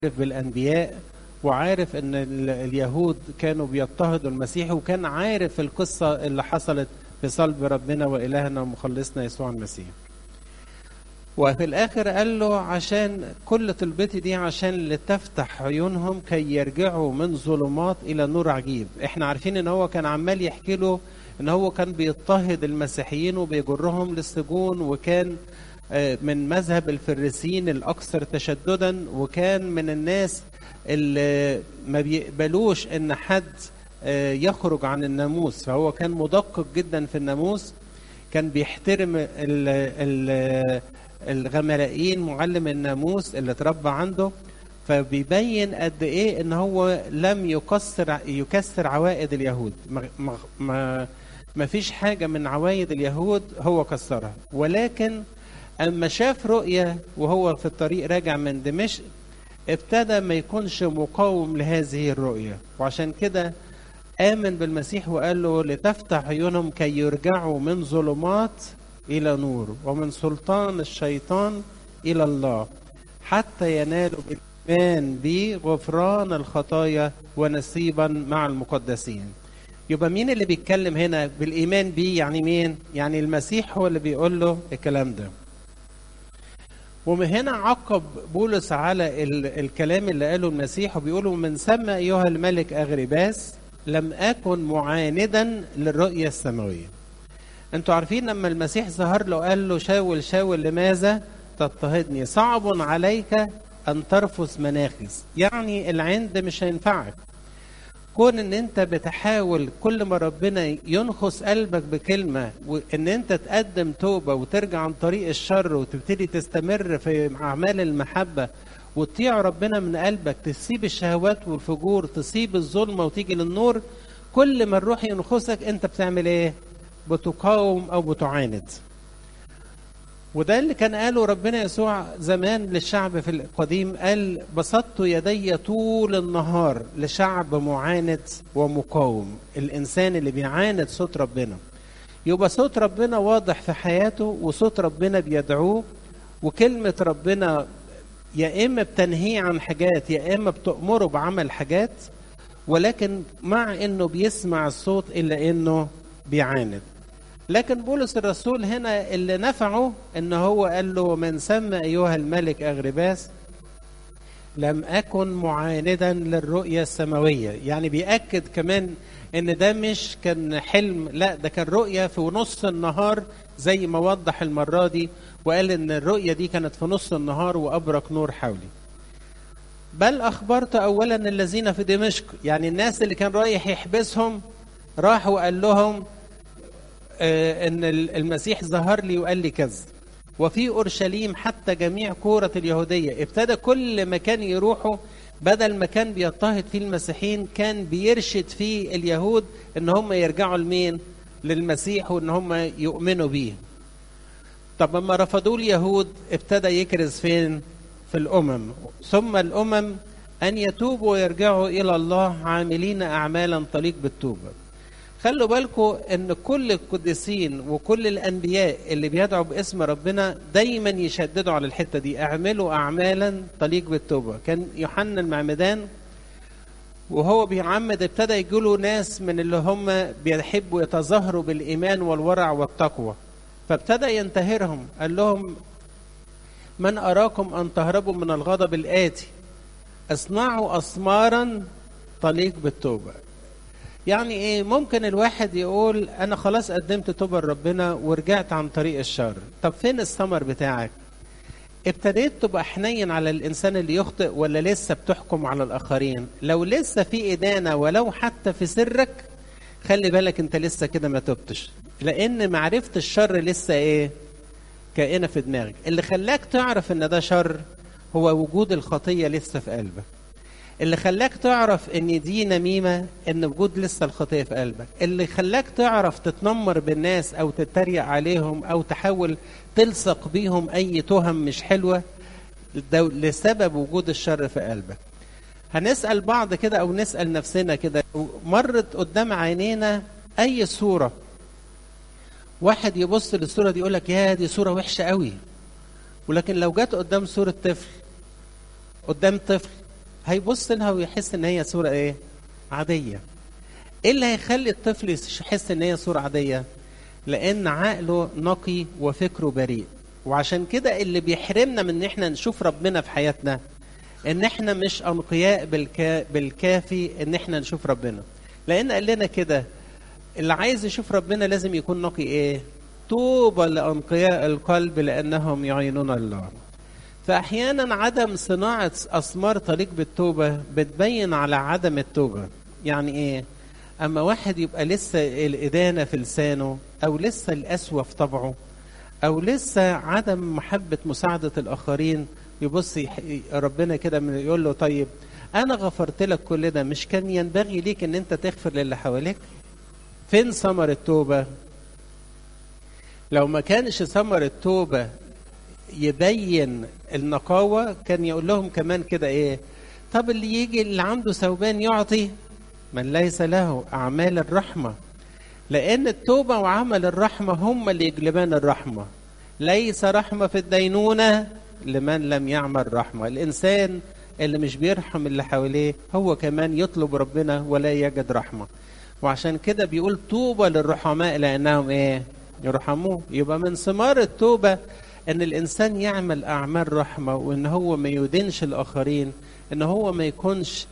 بالانبياء وعارف ان ال- اليهود كانوا بيضطهدوا المسيح وكان عارف القصه اللي حصلت في صلب ربنا والهنا ومخلصنا يسوع المسيح. وفي الاخر قال له عشان كل طلبتي دي عشان لتفتح عيونهم كي يرجعوا من ظلمات الى نور عجيب احنا عارفين ان هو كان عمال يحكي له ان هو كان بيضطهد المسيحيين وبيجرهم للسجون وكان آه، من مذهب الفريسيين الاكثر تشددا وكان من الناس اللي ما بيقبلوش ان حد آه، يخرج عن الناموس فهو كان مدقق جدا في الناموس كان بيحترم ال ال الغملائيين معلم الناموس اللي اتربى عنده فبيبين قد ايه ان هو لم يكسر يكسر عوائد اليهود ما ما ما, ما فيش حاجه من عوائد اليهود هو كسرها ولكن اما شاف رؤيه وهو في الطريق راجع من دمشق ابتدى ما يكونش مقاوم لهذه الرؤيه وعشان كده آمن بالمسيح وقال له لتفتح عيونهم كي يرجعوا من ظلمات إلى نور ومن سلطان الشيطان إلى الله حتى ينالوا بالإيمان بي غفران الخطايا ونصيبا مع المقدسين يبقى مين اللي بيتكلم هنا بالإيمان بيه يعني مين؟ يعني المسيح هو اللي بيقول له الكلام ده ومن هنا عقب بولس على ال- الكلام اللي قاله المسيح وبيقولوا من ثم أيها الملك أغرباس لم أكن معاندا للرؤية السماوية انتوا عارفين لما المسيح ظهر له قال له شاول شاول لماذا تضطهدني صعب عليك أن ترفس مناخس يعني العند مش هينفعك كون ان انت بتحاول كل ما ربنا ينخس قلبك بكلمه وان انت تقدم توبه وترجع عن طريق الشر وتبتدي تستمر في اعمال المحبه وتطيع ربنا من قلبك تسيب الشهوات والفجور تسيب الظلمه وتيجي للنور كل ما الروح ينخسك انت بتعمل ايه؟ بتقاوم او بتعاند. وده اللي كان قاله ربنا يسوع زمان للشعب في القديم قال بسطت يدي طول النهار لشعب معاند ومقاوم الانسان اللي بيعاند صوت ربنا يبقى صوت ربنا واضح في حياته وصوت ربنا بيدعوه وكلمة ربنا يا إما بتنهيه عن حاجات يا إما بتأمره بعمل حاجات ولكن مع إنه بيسمع الصوت إلا إنه بيعاند لكن بولس الرسول هنا اللي نفعه ان هو قال له من ثم ايها الملك اغرباس لم اكن معاندا للرؤيه السماويه يعني بياكد كمان ان ده مش كان حلم لا ده كان رؤيه في نص النهار زي ما وضح المره دي وقال ان الرؤيه دي كانت في نص النهار وابرق نور حولي بل اخبرت اولا الذين في دمشق يعني الناس اللي كان رايح يحبسهم راح وقال لهم آه، ان المسيح ظهر لي وقال لي كذا وفي اورشليم حتى جميع كوره اليهوديه ابتدى كل مكان يروحوا بدل ما كان بيضطهد فيه المسيحيين كان بيرشد فيه اليهود ان هم يرجعوا لمين للمسيح وان هم يؤمنوا بيه طب لما رفضوه اليهود ابتدى يكرز فين في الامم ثم الامم ان يتوبوا ويرجعوا الى الله عاملين اعمالا تليق بالتوبه خلوا بالكم ان كل القديسين وكل الانبياء اللي بيدعوا باسم ربنا دايما يشددوا على الحته دي اعملوا اعمالا تليق بالتوبه كان يوحنا المعمدان وهو بيعمد ابتدى يجيله ناس من اللي هم بيحبوا يتظاهروا بالايمان والورع والتقوى فابتدى ينتهرهم قال لهم من اراكم ان تهربوا من الغضب الاتي اصنعوا اسمارا تليق بالتوبه يعني ايه ممكن الواحد يقول انا خلاص قدمت توبه لربنا ورجعت عن طريق الشر طب فين الثمر بتاعك ابتديت تبقى حنين على الانسان اللي يخطئ ولا لسه بتحكم على الاخرين لو لسه في ادانه ولو حتى في سرك خلي بالك انت لسه كده ما تبتش لان معرفه الشر لسه ايه كائنه في دماغك اللي خلاك تعرف ان ده شر هو وجود الخطيه لسه في قلبك اللي خلاك تعرف ان دي نميمه ان وجود لسه الخطيه في قلبك اللي خلاك تعرف تتنمر بالناس او تتريق عليهم او تحاول تلصق بيهم اي تهم مش حلوه ده لسبب وجود الشر في قلبك هنسال بعض كده او نسال نفسنا كده مرت قدام عينينا اي صوره واحد يبص للصوره دي يقول لك يا دي صوره وحشه قوي ولكن لو جت قدام صوره طفل قدام طفل هيبص لها ويحس ان هي صوره ايه عاديه ايه اللي هيخلي الطفل يحس ان هي صوره عاديه لان عقله نقي وفكره بريء وعشان كده اللي بيحرمنا من ان احنا نشوف ربنا في حياتنا ان احنا مش انقياء بالكا بالكافي ان احنا نشوف ربنا لان قال لنا كده اللي عايز يشوف ربنا لازم يكون نقي ايه طوبى لانقياء القلب لانهم يعينون الله فاحيانا عدم صناعه اسمار طريق بالتوبه بتبين على عدم التوبه يعني ايه اما واحد يبقى لسه الادانه في لسانه او لسه القسوه في طبعه او لسه عدم محبه مساعده الاخرين يبص ربنا كده يقول له طيب انا غفرت لك كل ده مش كان ينبغي ليك ان انت تغفر للي حواليك فين ثمر التوبه لو ما كانش ثمر التوبه يبين النقاوه كان يقول لهم كمان كده ايه طب اللي يجي اللي عنده ثوبان يعطي من ليس له اعمال الرحمه لان التوبه وعمل الرحمه هم اللي يجلبان الرحمه ليس رحمه في الدينونه لمن لم يعمل رحمه الانسان اللي مش بيرحم اللي حواليه هو كمان يطلب ربنا ولا يجد رحمه وعشان كده بيقول طوبى للرحماء لانهم ايه يرحموه يبقى من ثمار التوبه ان الانسان يعمل اعمال رحمه وان هو ما يدينش الاخرين ان هو ما يكونش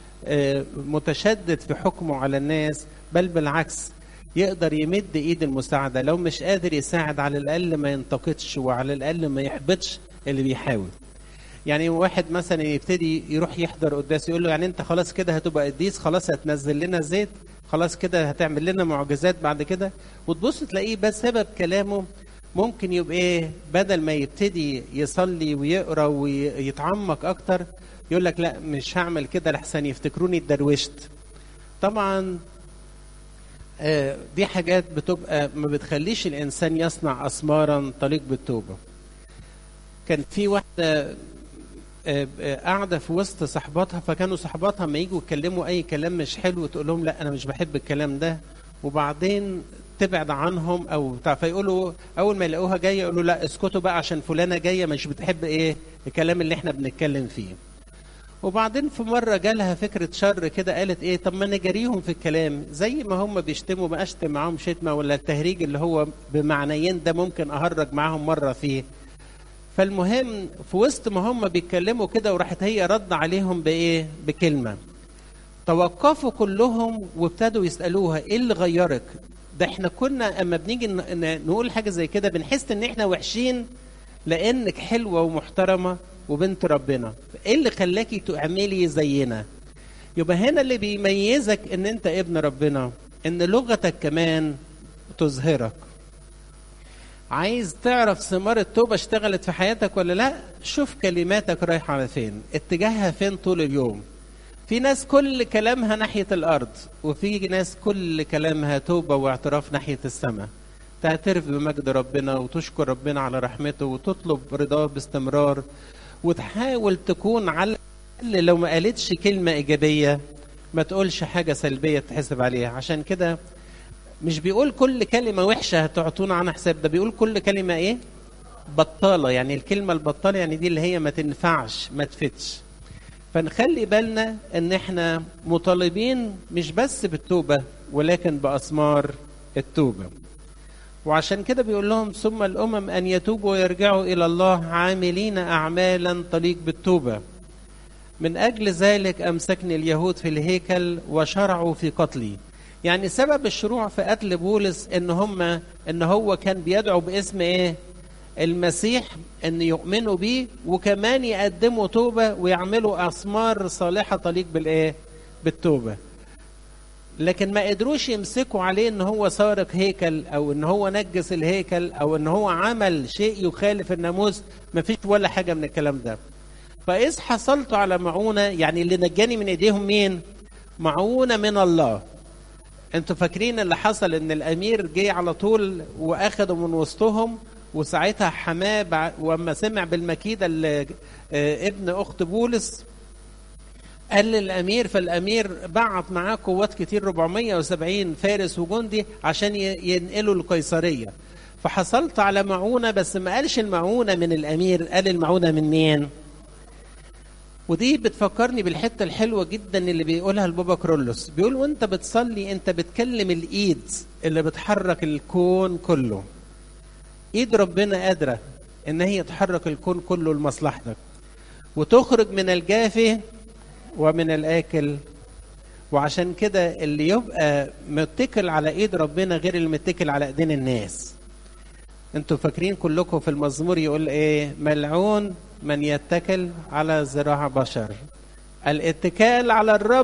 متشدد في حكمه على الناس بل بالعكس يقدر يمد ايد المساعده لو مش قادر يساعد على الاقل ما ينتقدش وعلى الاقل ما يحبطش اللي بيحاول يعني واحد مثلا يبتدي يروح يحضر قداس يقول له يعني انت خلاص كده هتبقى قديس خلاص هتنزل لنا زيت خلاص كده هتعمل لنا معجزات بعد كده وتبص تلاقيه بسبب كلامه ممكن يبقى ايه بدل ما يبتدي يصلي ويقرا ويتعمق اكتر يقول لك لا مش هعمل كده لحسن يفتكروني اتدروشت طبعا آه دي حاجات بتبقى ما بتخليش الانسان يصنع اسمارا طريق بالتوبه كان في واحده آه قاعده في وسط صحباتها فكانوا صحباتها ما يجوا يتكلموا اي كلام مش حلو تقول لهم لا انا مش بحب الكلام ده وبعدين تبعد عنهم او بتاع فيقولوا اول ما يلاقوها جايه يقولوا لا اسكتوا بقى عشان فلانه جايه مش بتحب ايه الكلام اللي احنا بنتكلم فيه وبعدين في مره جالها فكره شر كده قالت ايه طب ما نجاريهم في الكلام زي ما هم بيشتموا ما اشتم معاهم شتمه ولا التهريج اللي هو بمعنيين ده ممكن اهرج معاهم مره فيه فالمهم في وسط ما هم بيتكلموا كده وراحت هي رد عليهم بايه بكلمه توقفوا كلهم وابتدوا يسالوها ايه اللي غيرك ده احنا كنا اما بنيجي نقول حاجه زي كده بنحس ان احنا وحشين لانك حلوه ومحترمه وبنت ربنا ايه اللي خلاكي تعملي زينا يبقى هنا اللي بيميزك ان انت ابن ربنا ان لغتك كمان تظهرك عايز تعرف ثمار التوبه اشتغلت في حياتك ولا لا شوف كلماتك رايحه على فين اتجاهها فين طول اليوم في ناس كل كلامها ناحيه الارض وفي ناس كل كلامها توبه واعتراف ناحيه السماء تعترف بمجد ربنا وتشكر ربنا على رحمته وتطلب رضاه باستمرار وتحاول تكون على الاقل لو ما قالتش كلمه ايجابيه ما تقولش حاجه سلبيه تحسب عليها عشان كده مش بيقول كل كلمه وحشه هتعطونا عنها حساب ده بيقول كل كلمه ايه بطاله يعني الكلمه البطاله يعني دي اللي هي ما تنفعش ما تفتش فنخلي بالنا ان احنا مطالبين مش بس بالتوبه ولكن باسمار التوبه وعشان كده بيقول لهم ثم الامم ان يتوبوا ويرجعوا الى الله عاملين اعمالا تليق بالتوبه من اجل ذلك امسكني اليهود في الهيكل وشرعوا في قتلي يعني سبب الشروع في قتل بولس ان هم ان هو كان بيدعو باسم ايه المسيح ان يؤمنوا بيه وكمان يقدموا توبه ويعملوا اسمار صالحه تليق بالايه بالتوبه لكن ما قدروش يمسكوا عليه ان هو سارق هيكل او ان هو نجس الهيكل او ان هو عمل شيء يخالف الناموس ما فيش ولا حاجه من الكلام ده فاذ حصلت على معونه يعني اللي نجاني من ايديهم مين معونه من الله انتوا فاكرين اللي حصل ان الامير جه على طول واخده من وسطهم وساعتها حماه واما سمع بالمكيده اللي ابن اخت بولس قال للامير فالامير بعت معاه قوات كتير 470 فارس وجندي عشان ينقلوا القيصريه فحصلت على معونه بس ما قالش المعونه من الامير قال المعونه من مين ودي بتفكرني بالحته الحلوه جدا اللي بيقولها البابا كرولوس بيقول وانت بتصلي انت بتكلم الايد اللي بتحرك الكون كله ايد ربنا قادره ان هي تحرك الكون كله لمصلحتك وتخرج من الجافي ومن الاكل وعشان كده اللي يبقى متكل على ايد ربنا غير اللي متكل على ايدين الناس انتوا فاكرين كلكم في المزمور يقول ايه ملعون من يتكل على ذراع بشر الاتكال على الرب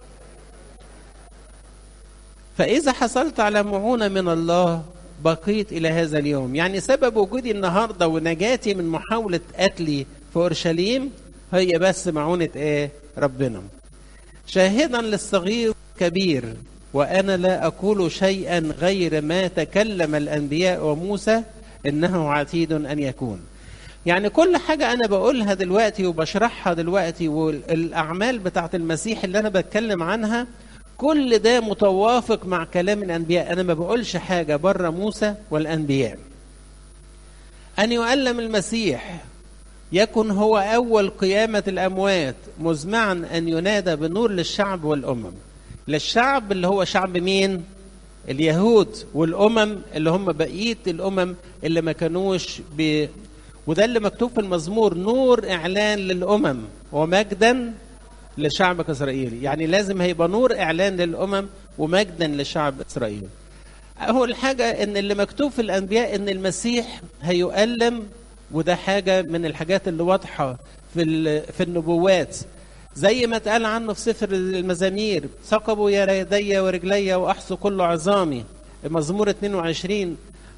فاذا حصلت على معونه من الله بقيت الى هذا اليوم يعني سبب وجودي النهارده ونجاتي من محاوله قتلي في اورشليم هي بس معونه ايه ربنا شاهدا للصغير كبير وانا لا اقول شيئا غير ما تكلم الانبياء وموسى انه عتيد ان يكون يعني كل حاجة أنا بقولها دلوقتي وبشرحها دلوقتي والأعمال بتاعت المسيح اللي أنا بتكلم عنها كل ده متوافق مع كلام الأنبياء أنا ما بقولش حاجة بره موسى والأنبياء أن يؤلم المسيح يكن هو أول قيامة الأموات مزمعا أن ينادى بنور للشعب والأمم للشعب اللي هو شعب مين؟ اليهود والأمم اللي هم بقية الأمم اللي ما كانوش ب... وده اللي مكتوب في المزمور نور إعلان للأمم ومجدا لشعبك إسرائيل يعني لازم هيبقى نور إعلان للأمم ومجدا لشعب إسرائيل أول حاجة إن اللي مكتوب في الأنبياء إن المسيح هيؤلم وده حاجة من الحاجات اللي واضحة في في النبوات زي ما اتقال عنه في سفر المزامير ثقبوا يا يدي ورجلي وأحصوا كل عظامي مزمور 22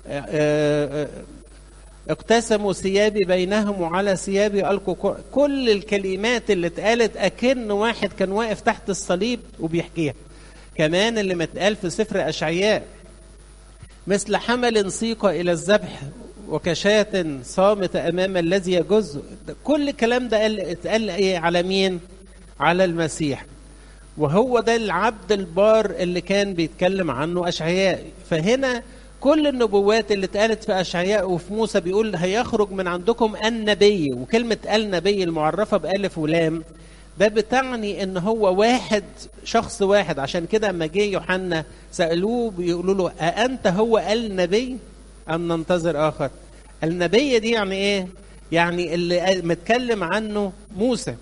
اقتسموا ثيابي بينهم وعلى ثيابي ألقوا كل الكلمات اللي اتقالت أكن واحد كان واقف تحت الصليب وبيحكيها كمان اللي متقال في سفر أشعياء مثل حمل سيق إلى الذبح وكشاة صامتة أمام الذي يجز كل الكلام ده قال اتقال إيه على مين؟ على المسيح وهو ده العبد البار اللي كان بيتكلم عنه أشعياء فهنا كل النبوات اللي اتقالت في أشعياء وفي موسى بيقول هيخرج من عندكم النبي وكلمة النبي المعرفة بألف ولام ده بتعني ان هو واحد شخص واحد عشان كده اما جه يوحنا سالوه بيقولوا له أأنت هو النبي أم ننتظر آخر النبي دي يعني إيه يعني اللي متكلم عنه موسى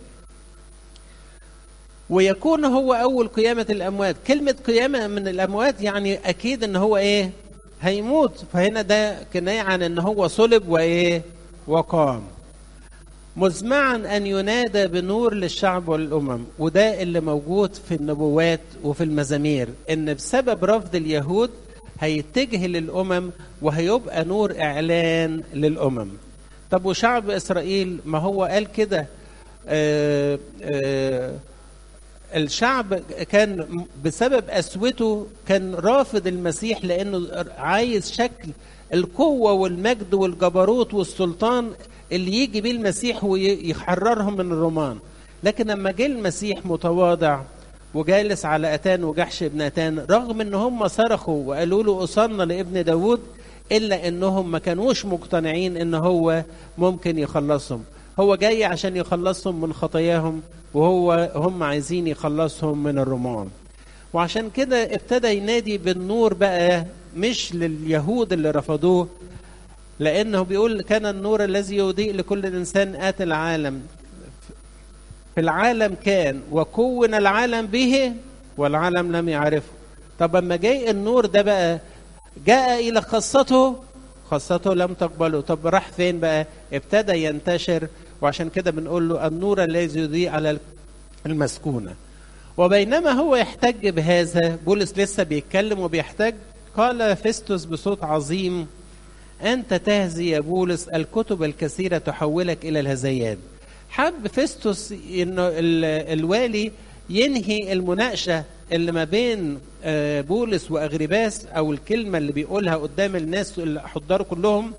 ويكون هو أول قيامة الأموات كلمة قيامة من الأموات يعني أكيد إن هو إيه هيموت فهنا ده كناية عن إن هو صلب وإيه وقام مزمعا أن ينادى بنور للشعب والأمم وده اللي موجود في النبوات وفي المزامير إن بسبب رفض اليهود هيتجه للأمم وهيبقى نور إعلان للأمم طب وشعب إسرائيل ما هو قال كده آه آه الشعب كان بسبب قسوته كان رافض المسيح لأنه عايز شكل القوة والمجد والجبروت والسلطان اللي يجي بيه المسيح ويحررهم من الرومان لكن لما جه المسيح متواضع وجالس على أتان وجحش ابن أتان رغم ان هم صرخوا وقالوا له أصلنا لابن داود إلا انهم ما كانوش مقتنعين ان هو ممكن يخلصهم هو جاي عشان يخلصهم من خطاياهم وهو هم عايزين يخلصهم من الرومان وعشان كده ابتدى ينادي بالنور بقى مش لليهود اللي رفضوه لانه بيقول كان النور الذي يضيء لكل انسان اتى العالم في العالم كان وكون العالم به والعالم لم يعرفه طب اما جاي النور ده بقى جاء الى خاصته خاصته لم تقبله طب راح فين بقى ابتدى ينتشر وعشان كده بنقول له النور الذي يضيء على المسكونه وبينما هو يحتج بهذا بولس لسه بيتكلم وبيحتج قال فيستوس بصوت عظيم أنت تهزي يا بولس الكتب الكثيرة تحولك إلى الهذيان حب فيستوس إنه الوالي ينهي المناقشة اللي ما بين بولس وأغرباس أو الكلمة اللي بيقولها قدام الناس اللي حضروا كلهم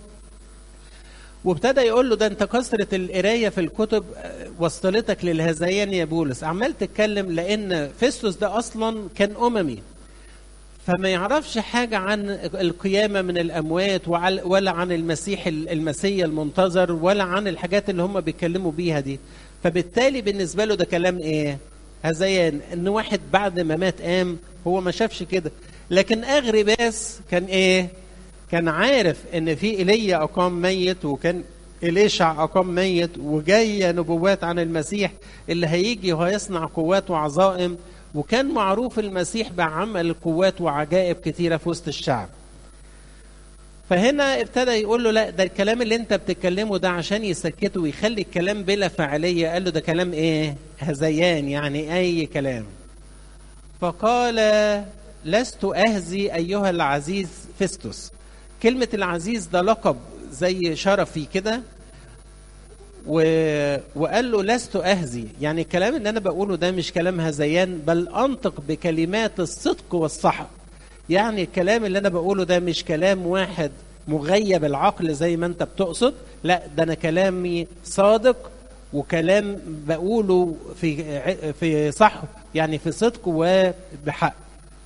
وابتدى يقول له ده انت كثرة القراية في الكتب وصلتك للهذيان يا بولس عمال تتكلم لأن فيستوس ده أصلا كان أممي فما يعرفش حاجة عن القيامة من الأموات ولا عن المسيح المسيا المنتظر ولا عن الحاجات اللي هم بيتكلموا بيها دي فبالتالي بالنسبة له ده كلام ايه هذيان ان واحد بعد ما مات قام هو ما شافش كده لكن اغرباس كان ايه كان عارف ان في ايليا اقام ميت وكان إليشع أقام ميت وجاية نبوات عن المسيح اللي هيجي وهيصنع قوات وعظائم وكان معروف المسيح بعمل قوات وعجائب كتيرة في وسط الشعب فهنا ابتدى يقول له لا ده الكلام اللي انت بتتكلمه ده عشان يسكته ويخلي الكلام بلا فعالية قال له ده كلام ايه هذيان يعني اي كلام فقال لست اهزي ايها العزيز فيستوس كلمة العزيز ده لقب زي شرفي كده و... وقال له لست أهزي يعني الكلام اللي أنا بقوله ده مش كلام هذيان بل أنطق بكلمات الصدق والصح يعني الكلام اللي أنا بقوله ده مش كلام واحد مغيب العقل زي ما أنت بتقصد لا ده أنا كلامي صادق وكلام بقوله في في صح يعني في صدق وبحق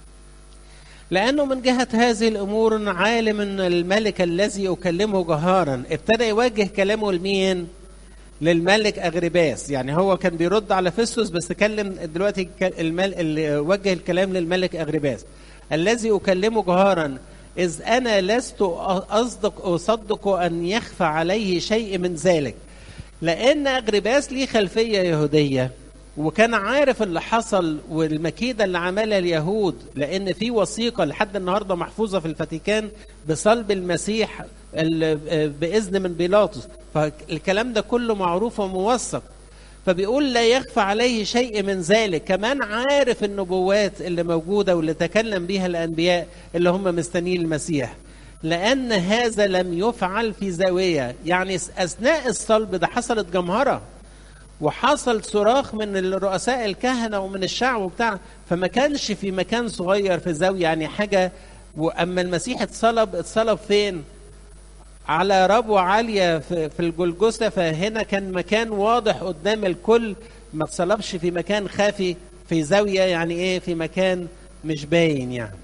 لأنه من جهة هذه الأمور عالم أن الملك الذي أكلمه جهارا ابتدى يوجه كلامه لمين؟ للملك أغرباس يعني هو كان بيرد على فيستوس بس كلم دلوقتي المل... اللي وجه الكلام للملك أغرباس الذي أكلمه جهارا إذ أنا لست أصدق أصدق أن يخفى عليه شيء من ذلك لأن أغرباس ليه خلفية يهودية وكان عارف اللي حصل والمكيده اللي عملها اليهود لان في وثيقه لحد النهارده محفوظه في الفاتيكان بصلب المسيح باذن من بيلاطس فالكلام ده كله معروف وموثق فبيقول لا يخفى عليه شيء من ذلك كمان عارف النبوات اللي موجوده واللي تكلم بها الانبياء اللي هم مستنيين المسيح لان هذا لم يفعل في زاويه يعني اثناء الصلب ده حصلت جمهره وحصل صراخ من الرؤساء الكهنة ومن الشعب وبتاع فما كانش في مكان صغير في زاوية يعني حاجة وأما المسيح اتصلب اتصلب فين؟ على ربوة عالية في الجلجثة فهنا كان مكان واضح قدام الكل ما اتصلبش في مكان خافي في زاوية يعني ايه في مكان مش باين يعني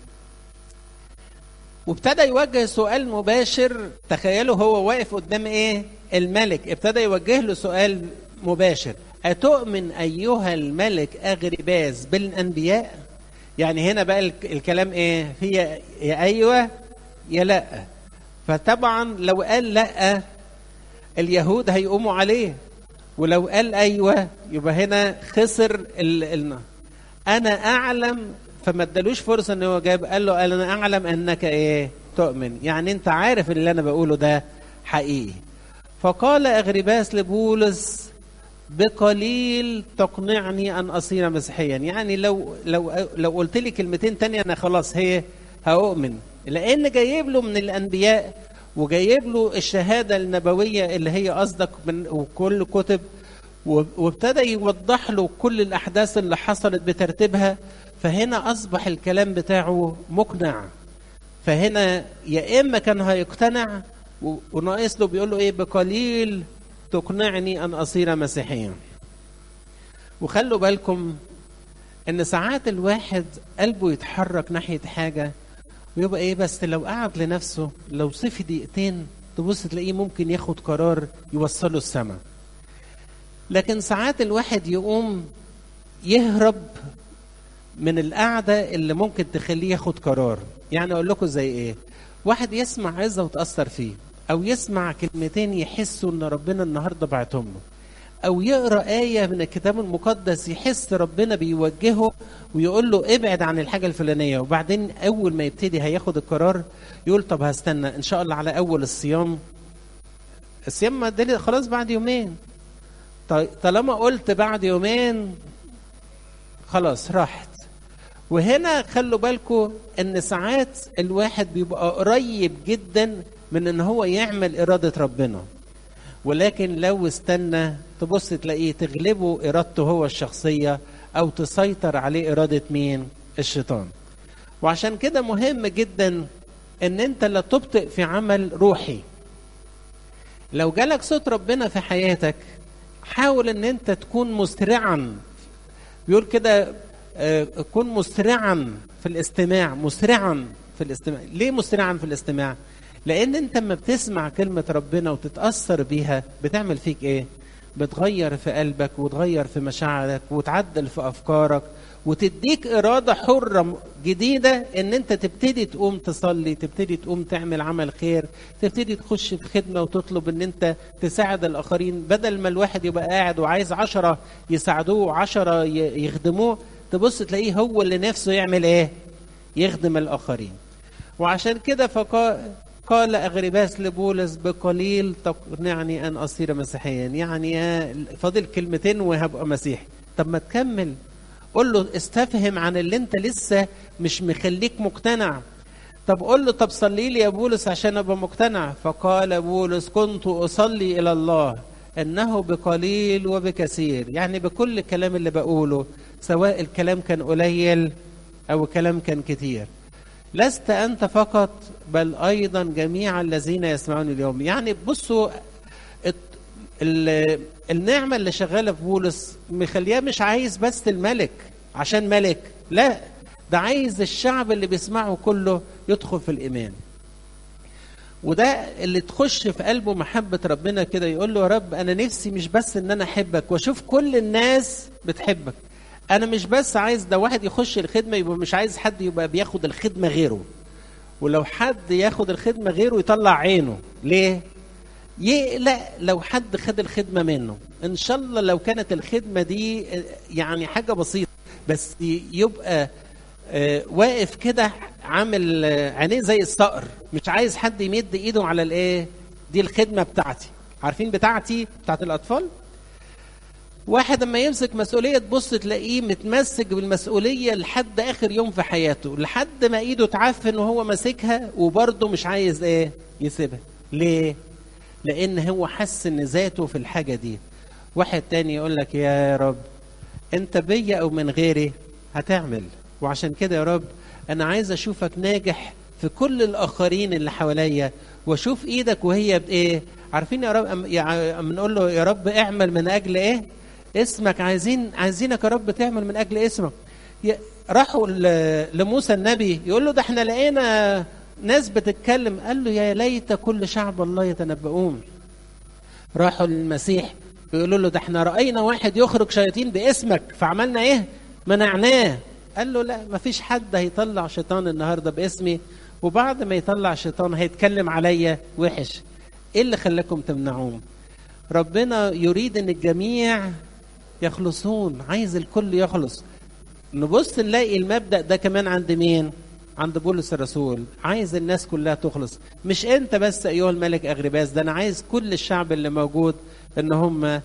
وابتدى يوجه سؤال مباشر تخيلوا هو واقف قدام ايه الملك ابتدى يوجه له سؤال مباشر أتؤمن أيها الملك أغرباز بالأنبياء يعني هنا بقى الكلام إيه هي يا أيوة يا لأ فطبعا لو قال لأ اليهود هيقوموا عليه ولو قال أيوة يبقى هنا خسر ال... ال... أنا أعلم فما ادالوش فرصة إن هو جاب قال له قال أنا أعلم أنك إيه تؤمن يعني أنت عارف اللي أنا بقوله ده حقيقي فقال أغرباس لبولس بقليل تقنعني ان اصير مسيحيا يعني لو لو لو قلت لي كلمتين تانية انا خلاص هي هؤمن لان جايب له من الانبياء وجايب له الشهاده النبويه اللي هي اصدق من وكل كتب وابتدى يوضح له كل الاحداث اللي حصلت بترتيبها فهنا اصبح الكلام بتاعه مقنع فهنا يا اما كان هيقتنع وناقص له بيقول له ايه بقليل تقنعني ان اصير مسيحيا وخلوا بالكم ان ساعات الواحد قلبه يتحرك ناحيه حاجه ويبقى ايه بس لو قعد لنفسه لو صفي دقيقتين تبص تلاقيه ممكن ياخد قرار يوصله السماء لكن ساعات الواحد يقوم يهرب من القعده اللي ممكن تخليه ياخد قرار يعني اقول لكم زي ايه واحد يسمع عزه وتاثر فيه او يسمع كلمتين يحسوا ان ربنا النهارده بعتهم له او يقرا ايه من الكتاب المقدس يحس ربنا بيوجهه ويقول له ابعد عن الحاجه الفلانيه وبعدين اول ما يبتدي هياخد القرار يقول طب هستنى ان شاء الله على اول الصيام الصيام ما ده خلاص بعد يومين طالما قلت بعد يومين خلاص راحت وهنا خلوا بالكم ان ساعات الواحد بيبقى قريب جدا من ان هو يعمل اراده ربنا ولكن لو استنى تبص تلاقيه تغلبه ارادته هو الشخصيه او تسيطر عليه اراده مين الشيطان وعشان كده مهم جدا ان انت لا تبطئ في عمل روحي لو جالك صوت ربنا في حياتك حاول ان انت تكون مسرعا بيقول كده كن مسرعا في الاستماع مسرعا في الاستماع ليه مسرعا في الاستماع لان انت لما بتسمع كلمه ربنا وتتاثر بيها بتعمل فيك ايه بتغير في قلبك وتغير في مشاعرك وتعدل في افكارك وتديك اراده حره جديده ان انت تبتدي تقوم تصلي تبتدي تقوم تعمل عمل خير تبتدي تخش في خدمه وتطلب ان انت تساعد الاخرين بدل ما الواحد يبقى قاعد وعايز عشرة يساعدوه وعشرة يخدموه تبص تلاقيه هو اللي نفسه يعمل ايه يخدم الاخرين وعشان كده فقال قال أغرباس لبولس بقليل تقنعني أن أصير مسيحيا يعني فاضل كلمتين وهبقى مسيحي طب ما تكمل قول له استفهم عن اللي انت لسه مش مخليك مقتنع طب قول له طب صلي لي يا بولس عشان ابقى مقتنع فقال بولس كنت اصلي الى الله انه بقليل وبكثير يعني بكل الكلام اللي بقوله سواء الكلام كان قليل او الكلام كان كتير لست انت فقط بل ايضا جميع الذين يسمعون اليوم يعني بصوا النعمه اللي شغاله في بولس مخليها مش عايز بس الملك عشان ملك لا ده عايز الشعب اللي بيسمعه كله يدخل في الايمان وده اللي تخش في قلبه محبة ربنا كده يقول له يا رب أنا نفسي مش بس إن أنا أحبك وأشوف كل الناس بتحبك أنا مش بس عايز ده واحد يخش الخدمة يبقى مش عايز حد يبقى بياخد الخدمة غيره ولو حد ياخد الخدمة غيره يطلع عينه ليه؟ يقلق لو حد خد الخدمة منه إن شاء الله لو كانت الخدمة دي يعني حاجة بسيطة بس يبقى آه واقف كده عامل آه عينيه زي الصقر مش عايز حد يمد ايده على الايه دي الخدمه بتاعتي عارفين بتاعتي بتاعت الاطفال واحد اما يمسك مسؤوليه تبص تلاقيه متمسك بالمسؤوليه لحد اخر يوم في حياته لحد ما ايده تعفن وهو ماسكها وبرضه مش عايز ايه يسيبها ليه لان هو حس ان ذاته في الحاجه دي واحد تاني يقول لك يا رب انت بيا او من غيري هتعمل وعشان كده يا رب انا عايز اشوفك ناجح في كل الاخرين اللي حواليا واشوف ايدك وهي بايه عارفين يا رب يعني نقول له يا رب اعمل من اجل ايه اسمك عايزين عايزينك يا رب تعمل من اجل اسمك راحوا لموسى النبي يقول له ده احنا لقينا ناس بتتكلم قال له يا ليت كل شعب الله يتنبؤون راحوا للمسيح يقولوا له ده احنا راينا واحد يخرج شياطين باسمك فعملنا ايه منعناه قال له لا ما فيش حد هيطلع شيطان النهارده باسمي وبعد ما يطلع شيطان هيتكلم عليا وحش ايه اللي خلاكم تمنعوه ربنا يريد ان الجميع يخلصون عايز الكل يخلص نبص نلاقي المبدا ده كمان عند مين عند بولس الرسول عايز الناس كلها تخلص مش انت بس ايها الملك اغرباس ده انا عايز كل الشعب اللي موجود ان هم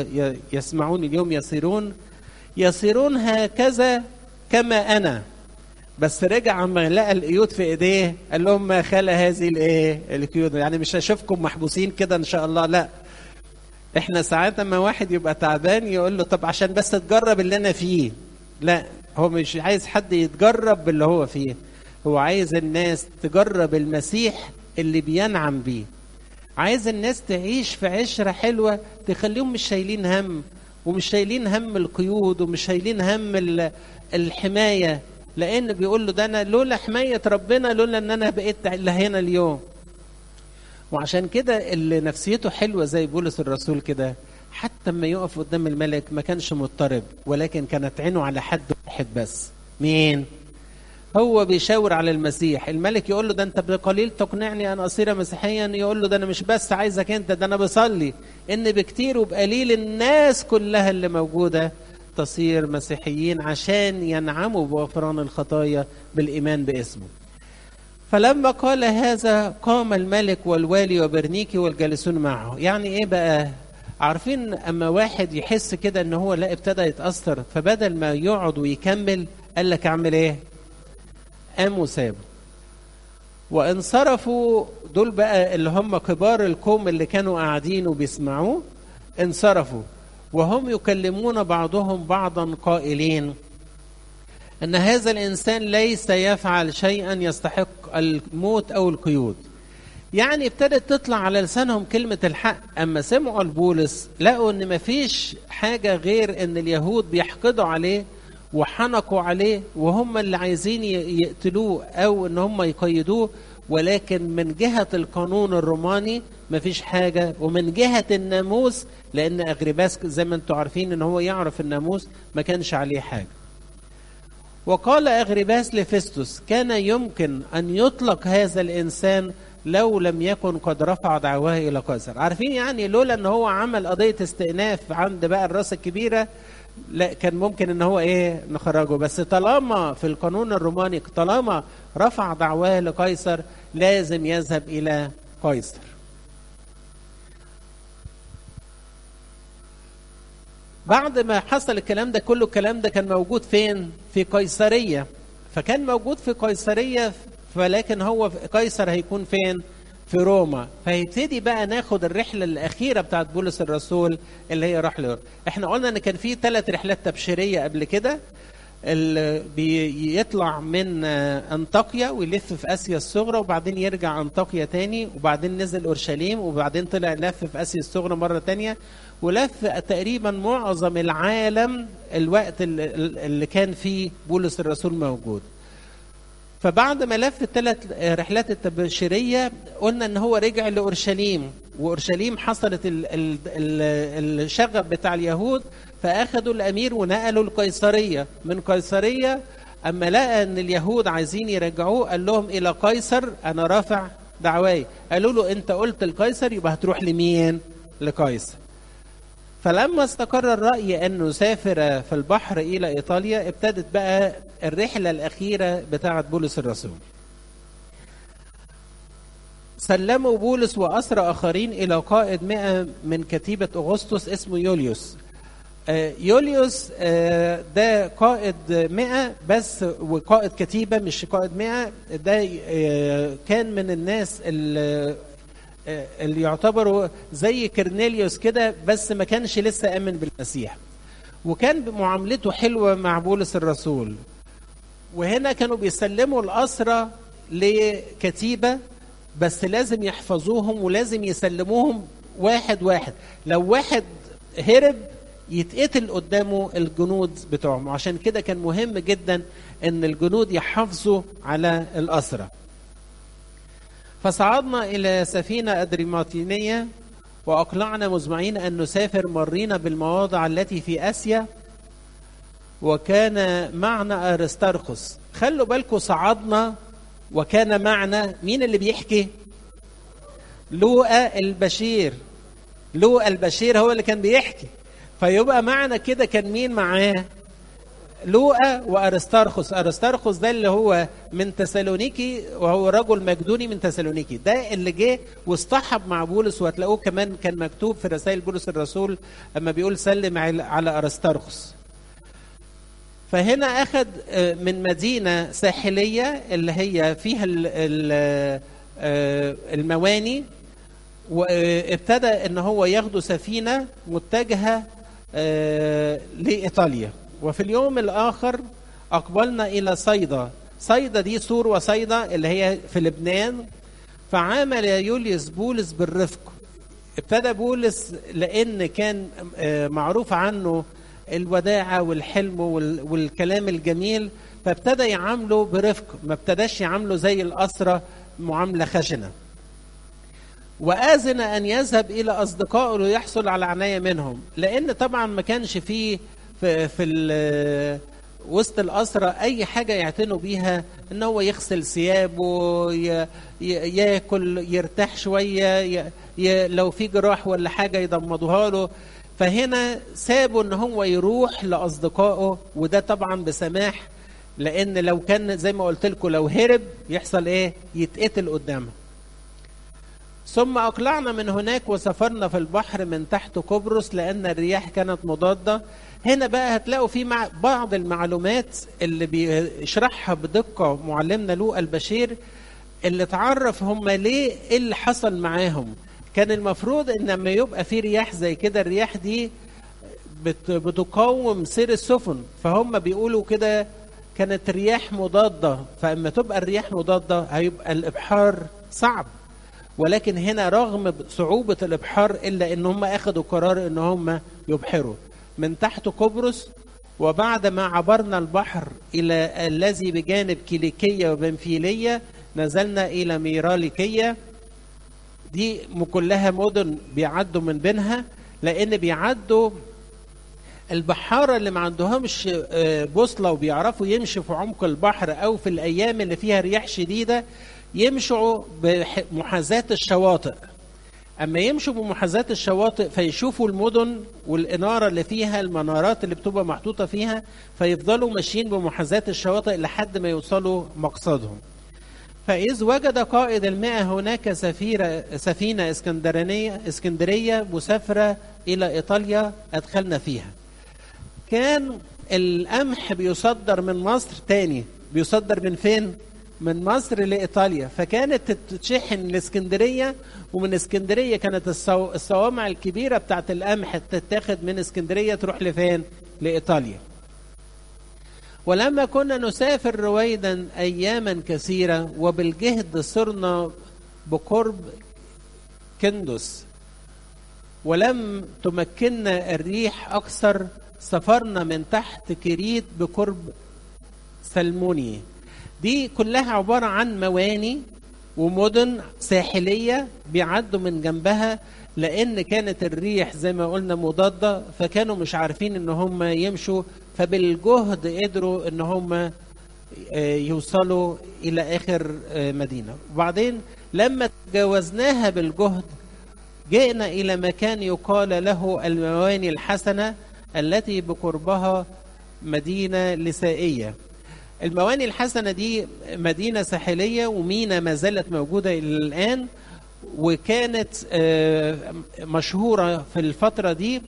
يسمعون اليوم يصيرون يصيرون هكذا كما انا بس رجع عما لقى القيود في ايديه قال لهم ما خلى هذه الايه القيود يعني مش هشوفكم محبوسين كده ان شاء الله لا احنا ساعات اما واحد يبقى تعبان يقول له طب عشان بس تجرب اللي انا فيه لا هو مش عايز حد يتجرب باللي هو فيه هو عايز الناس تجرب المسيح اللي بينعم بيه عايز الناس تعيش في عشرة حلوة تخليهم مش شايلين هم ومش شايلين هم القيود ومش شايلين هم الحماية لأن بيقول له ده أنا لولا حماية ربنا لولا أن أنا بقيت هنا اليوم وعشان كده اللي نفسيته حلوة زي بولس الرسول كده حتى ما يقف قدام الملك ما كانش مضطرب ولكن كانت عينه على حد واحد بس مين؟ هو بيشاور على المسيح الملك يقول له ده انت بقليل تقنعني ان اصير مسيحيا يقول له ده انا مش بس عايزك انت ده انا بصلي ان بكتير وبقليل الناس كلها اللي موجوده تصير مسيحيين عشان ينعموا بغفران الخطايا بالايمان باسمه فلما قال هذا قام الملك والوالي وبرنيكي والجالسون معه يعني ايه بقى عارفين اما واحد يحس كده ان هو لا ابتدى يتاثر فبدل ما يقعد ويكمل قال لك اعمل ايه قاموا سابوا وانصرفوا دول بقى اللي هم كبار القوم اللي كانوا قاعدين وبيسمعوه انصرفوا وهم يكلمون بعضهم بعضا قائلين ان هذا الانسان ليس يفعل شيئا يستحق الموت او القيود يعني ابتدت تطلع على لسانهم كلمة الحق أما سمعوا البولس لقوا إن مفيش حاجة غير إن اليهود بيحقدوا عليه وحنقوا عليه وهم اللي عايزين يقتلوه او ان هم يقيدوه ولكن من جهة القانون الروماني مفيش حاجة ومن جهة الناموس لأن أغرباس زي ما انتم عارفين إن هو يعرف الناموس ما كانش عليه حاجة وقال أغرباس لفستوس كان يمكن أن يطلق هذا الإنسان لو لم يكن قد رفع دعواه إلى قيصر عارفين يعني لولا أن هو عمل قضية استئناف عند بقى الراس الكبيرة لا كان ممكن ان هو ايه نخرجه بس طالما في القانون الروماني طالما رفع دعواه لقيصر لازم يذهب الى قيصر بعد ما حصل الكلام ده كله الكلام ده كان موجود فين في قيصرية فكان موجود في قيصرية ولكن هو قيصر هيكون فين في روما فيبتدي بقى ناخد الرحله الاخيره بتاعت بولس الرسول اللي هي راح له احنا قلنا ان كان في ثلاث رحلات تبشيريه قبل كده اللي بيطلع من انطاكيا ويلف في اسيا الصغرى وبعدين يرجع انطاكيا تاني وبعدين نزل اورشليم وبعدين طلع لف في اسيا الصغرى مره تانية ولف تقريبا معظم العالم الوقت اللي كان فيه بولس الرسول موجود فبعد ما لف الثلاث رحلات التبشيريه قلنا ان هو رجع لاورشليم واورشليم حصلت ال ال ال الشغب بتاع اليهود فاخذوا الامير ونقلوا القيصريه من قيصريه اما لقى ان اليهود عايزين يرجعوه قال لهم الى قيصر انا رافع دعواي قالوا له انت قلت القيصر يبقى هتروح لمين لقيصر فلما استقر الرأي أنه سافر في البحر إلى إيطاليا ابتدت بقى الرحلة الأخيرة بتاعة بولس الرسول سلموا بولس وأسرى آخرين إلى قائد مئة من كتيبة أغسطس اسمه يوليوس يوليوس ده قائد مئة بس وقائد كتيبة مش قائد مئة ده كان من الناس اللي اللي يعتبروا زي كرنيليوس كده بس ما كانش لسه امن بالمسيح وكان معاملته حلوه مع بولس الرسول وهنا كانوا بيسلموا الاسرى لكتيبه بس لازم يحفظوهم ولازم يسلموهم واحد واحد لو واحد هرب يتقتل قدامه الجنود بتوعهم وعشان كده كان مهم جدا ان الجنود يحافظوا على الاسرى فصعدنا إلى سفينة أدريماتينية وأقلعنا مزمعين أن نسافر مرينا بالمواضع التي في آسيا وكان معنا أرسترخس خلوا بالكم صعدنا وكان معنا مين اللي بيحكي لوقا البشير لوقا البشير هو اللي كان بيحكي فيبقى معنا كده كان مين معاه لوقا وارسترخس ارسترخس ده اللي هو من تسالونيكي وهو رجل مجدوني من تسالونيكي ده اللي جه واصطحب مع بولس وهتلاقوه كمان كان مكتوب في رسائل بولس الرسول اما بيقول سلم على ارسترخس فهنا اخذ من مدينه ساحليه اللي هي فيها المواني وابتدى ان هو ياخدوا سفينه متجهه لايطاليا وفي اليوم الآخر أقبلنا إلى صيدا صيدا دي سور وصيدا اللي هي في لبنان فعامل يوليوس بولس بالرفق ابتدى بولس لأن كان معروف عنه الوداعة والحلم والكلام الجميل فابتدى يعامله برفق ما ابتداش يعامله زي الأسرة معاملة خشنة وآذن أن يذهب إلى أصدقائه ليحصل على عناية منهم لأن طبعا ما كانش فيه في في وسط الأسرة أي حاجة يعتنوا بيها إن هو يغسل ثيابه ياكل يرتاح شوية لو في جراح ولا حاجة يضمدوها له فهنا سابوا إن هو يروح لأصدقائه وده طبعا بسماح لأن لو كان زي ما قلت لكم لو هرب يحصل إيه؟ يتقتل قدامه. ثم أقلعنا من هناك وسافرنا في البحر من تحت قبرص لأن الرياح كانت مضادة هنا بقى هتلاقوا في مع بعض المعلومات اللي بيشرحها بدقة معلمنا لوقا البشير اللي تعرف هم ليه ايه اللي حصل معاهم كان المفروض ان لما يبقى في رياح زي كده الرياح دي بت بتقاوم سير السفن فهم بيقولوا كده كانت رياح مضادة فاما تبقى الرياح مضادة هيبقى الابحار صعب ولكن هنا رغم صعوبة الابحار الا ان هم اخذوا قرار ان هم يبحروا من تحت قبرص وبعد ما عبرنا البحر إلى الذي بجانب كيليكية وبنفيلية نزلنا إلى ميراليكية دي كلها مدن بيعدوا من بينها لأن بيعدوا البحارة اللي ما عندهمش بوصلة وبيعرفوا يمشوا في عمق البحر أو في الأيام اللي فيها رياح شديدة يمشوا بمحاذاة الشواطئ أما يمشوا بمحاذاة الشواطئ فيشوفوا المدن والإنارة اللي فيها المنارات اللي بتبقى محطوطة فيها فيفضلوا ماشيين بمحاذاة الشواطئ لحد ما يوصلوا مقصدهم فإذ وجد قائد المئة هناك سفيرة سفينة اسكندرانية اسكندرية مسافرة إلى إيطاليا أدخلنا فيها كان القمح بيصدر من مصر تاني بيصدر من فين؟ من مصر لإيطاليا فكانت تتشحن لإسكندرية ومن اسكندرية كانت الصو... الصوامع الكبيرة بتاعت القمح تتاخد من اسكندرية تروح لفين؟ لإيطاليا ولما كنا نسافر رويدا أياما كثيرة وبالجهد صرنا بقرب كندس ولم تمكننا الريح أكثر سافرنا من تحت كريت بقرب سلموني دي كلها عبارة عن مواني ومدن ساحلية بيعدوا من جنبها لأن كانت الريح زي ما قلنا مضادة فكانوا مش عارفين إن هم يمشوا فبالجهد قدروا إن هم يوصلوا إلى آخر مدينة وبعدين لما تجاوزناها بالجهد جئنا إلى مكان يقال له المواني الحسنة التي بقربها مدينة لسائية المواني الحسنة دي مدينة ساحلية ومينا ما زالت موجودة إلى الآن وكانت مشهورة في الفترة دي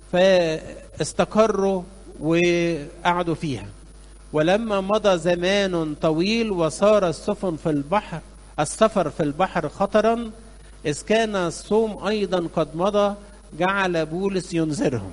فاستقروا وقعدوا فيها ولما مضى زمان طويل وصار السفن في البحر السفر في البحر خطرا إذ كان الصوم أيضا قد مضى جعل بولس ينذرهم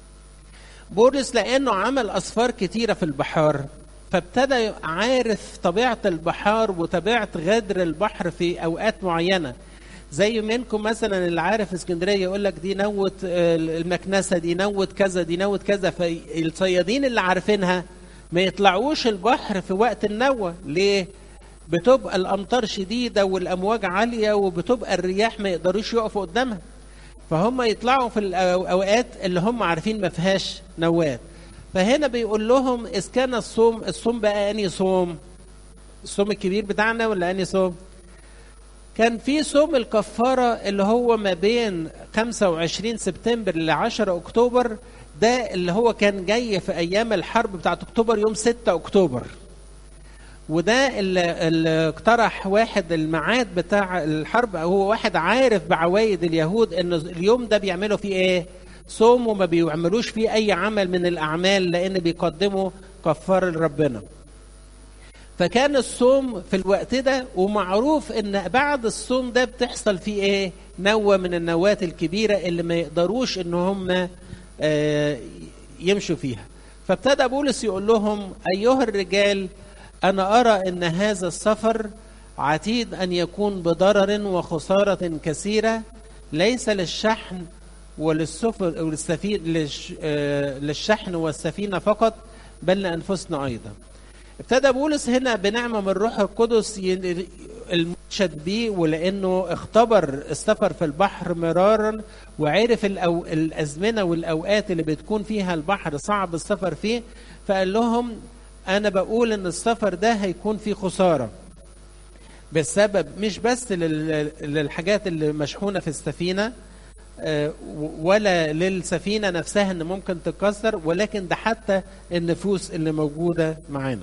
بولس لأنه عمل أسفار كتيرة في البحار فابتدى عارف طبيعة البحار وطبيعة غدر البحر في أوقات معينة زي منكم مثلا اللي عارف اسكندرية يقول لك دي نوت المكنسة دي نوت كذا دي نوت كذا فالصيادين اللي عارفينها ما يطلعوش البحر في وقت النوة ليه؟ بتبقى الأمطار شديدة والأمواج عالية وبتبقى الرياح ما يقدروش يقفوا قدامها فهم يطلعوا في الأوقات اللي هم عارفين ما فيهاش نوات فهنا بيقول لهم إذ كان الصوم الصوم بقى أني صوم الصوم الكبير بتاعنا ولا أني صوم كان في صوم الكفارة اللي هو ما بين 25 سبتمبر ل 10 أكتوبر ده اللي هو كان جاي في أيام الحرب بتاعت أكتوبر يوم 6 أكتوبر وده اللي, اللي اقترح واحد الميعاد بتاع الحرب هو واحد عارف بعوايد اليهود ان اليوم ده بيعملوا فيه ايه صوم وما بيعملوش فيه اي عمل من الاعمال لان بيقدموا كفاره لربنا فكان الصوم في الوقت ده ومعروف ان بعد الصوم ده بتحصل فيه ايه نوة من النوات الكبيرة اللي ما يقدروش ان هم يمشوا فيها فابتدى بولس يقول لهم ايها الرجال انا ارى ان هذا السفر عتيد ان يكون بضرر وخسارة كثيرة ليس للشحن وللسفر وللسفين للشحن والسفينة فقط بل لأنفسنا أيضا ابتدى بولس هنا بنعمة من الروح القدس المشهد بيه ولأنه اختبر السفر في البحر مرارا وعرف الأو... الأزمنة والأوقات اللي بتكون فيها البحر صعب السفر فيه فقال لهم أنا بقول إن السفر ده هيكون فيه خسارة بسبب مش بس لل... للحاجات اللي مشحونة في السفينة ولا للسفينة نفسها ان ممكن تتكسر ولكن ده حتى النفوس اللي موجودة معانا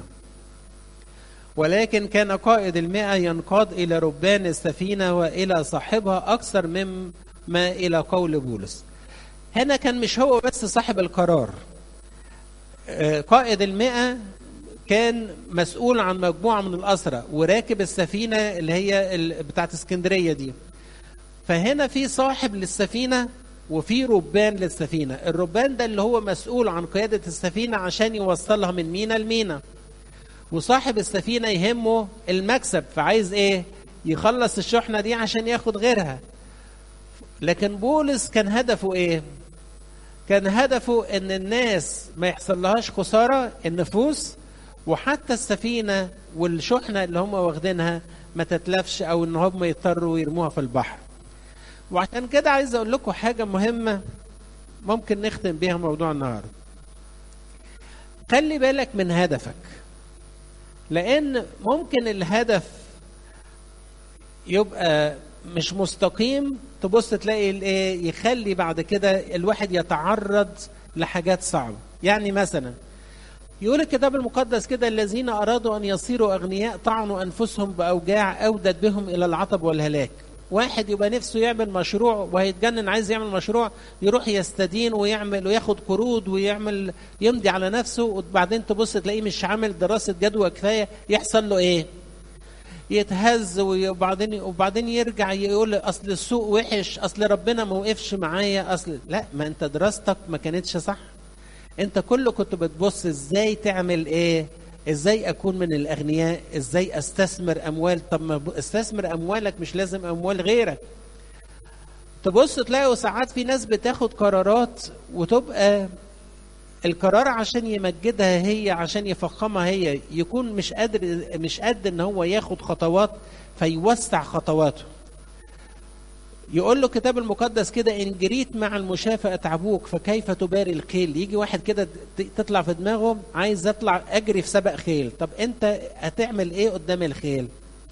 ولكن كان قائد المئة ينقاد إلى ربان السفينة وإلى صاحبها أكثر مما إلى قول بولس هنا كان مش هو بس صاحب القرار قائد المئة كان مسؤول عن مجموعة من الأسرة وراكب السفينة اللي هي بتاعت اسكندرية دي فهنا في صاحب للسفينة وفي ربان للسفينة الربان ده اللي هو مسؤول عن قيادة السفينة عشان يوصلها من مينا لمينا وصاحب السفينة يهمه المكسب فعايز ايه يخلص الشحنة دي عشان ياخد غيرها لكن بولس كان هدفه ايه كان هدفه ان الناس ما يحصل لهاش خسارة النفوس وحتى السفينة والشحنة اللي هم واخدينها ما تتلفش أو إن هم يضطروا يرموها في البحر وعشان كده عايز أقول لكم حاجة مهمة ممكن نختم بيها موضوع النهاردة خلي بالك من هدفك لأن ممكن الهدف يبقى مش مستقيم تبص تلاقي الايه يخلي بعد كده الواحد يتعرض لحاجات صعبه يعني مثلا يقول الكتاب المقدس كده الذين ارادوا ان يصيروا اغنياء طعنوا انفسهم باوجاع اودت بهم الى العطب والهلاك واحد يبقى نفسه يعمل مشروع وهيتجنن عايز يعمل مشروع يروح يستدين ويعمل وياخد قروض ويعمل يمضي على نفسه وبعدين تبص تلاقيه مش عامل دراسه جدوى كفايه يحصل له ايه؟ يتهز وبعدين وبعدين يرجع يقول اصل السوق وحش اصل ربنا ما وقفش معايا اصل لا ما انت دراستك ما كانتش صح انت كله كنت بتبص ازاي تعمل ايه ازاي اكون من الاغنياء ازاي استثمر اموال طب ما استثمر اموالك مش لازم اموال غيرك تبص تلاقوا ساعات في ناس بتاخد قرارات وتبقى القرار عشان يمجدها هي عشان يفخمها هي يكون مش قادر مش قد ان هو ياخد خطوات فيوسع خطواته يقول له الكتاب المقدس كده ان جريت مع المشافة اتعبوك فكيف تباري الخيل يجي واحد كده تطلع في دماغه عايز اطلع اجري في سبق خيل طب انت هتعمل ايه قدام الخيل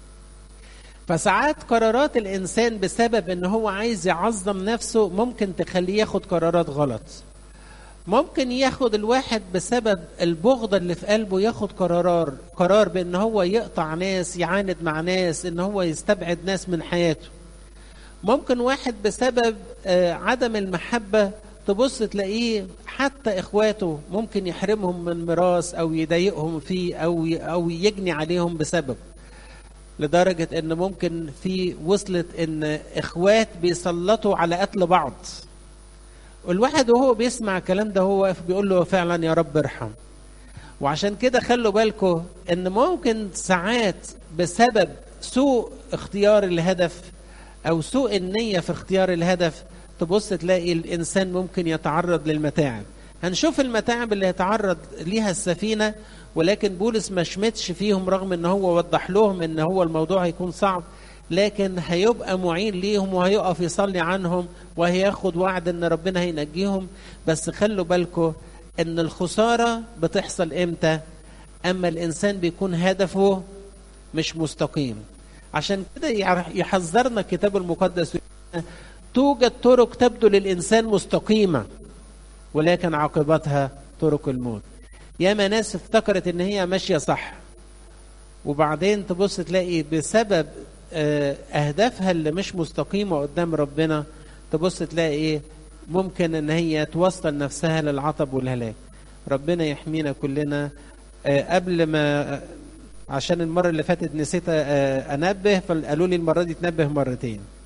فساعات قرارات الانسان بسبب ان هو عايز يعظم نفسه ممكن تخليه ياخد قرارات غلط ممكن ياخد الواحد بسبب البغضة اللي في قلبه ياخد قرار قرار بان هو يقطع ناس يعاند مع ناس ان هو يستبعد ناس من حياته ممكن واحد بسبب عدم المحبة تبص تلاقيه حتى اخواته ممكن يحرمهم من ميراث او يضايقهم فيه او او يجني عليهم بسبب لدرجة ان ممكن في وصلت ان اخوات بيسلطوا على قتل بعض والواحد وهو بيسمع الكلام ده هو واقف بيقول له فعلا يا رب ارحم وعشان كده خلوا بالكم ان ممكن ساعات بسبب سوء اختيار الهدف او سوء النيه في اختيار الهدف تبص تلاقي الانسان ممكن يتعرض للمتاعب هنشوف المتاعب اللي يتعرض ليها السفينه ولكن بولس ما شمتش فيهم رغم ان هو وضح لهم ان هو الموضوع هيكون صعب لكن هيبقى معين ليهم وهيقف يصلي عنهم وهياخد وعد ان ربنا هينجيهم بس خلوا بالكم ان الخساره بتحصل امتى اما الانسان بيكون هدفه مش مستقيم عشان كده يحذرنا الكتاب المقدس توجد طرق تبدو للانسان مستقيمه ولكن عاقبتها طرق الموت ياما ناس افتكرت ان هي ماشيه صح وبعدين تبص تلاقي بسبب اهدافها اللي مش مستقيمه قدام ربنا تبص تلاقي ايه ممكن ان هي توصل نفسها للعطب والهلاك ربنا يحمينا كلنا قبل ما عشان المره اللي فاتت نسيت انبه فقالوا لي المره دي تنبه مرتين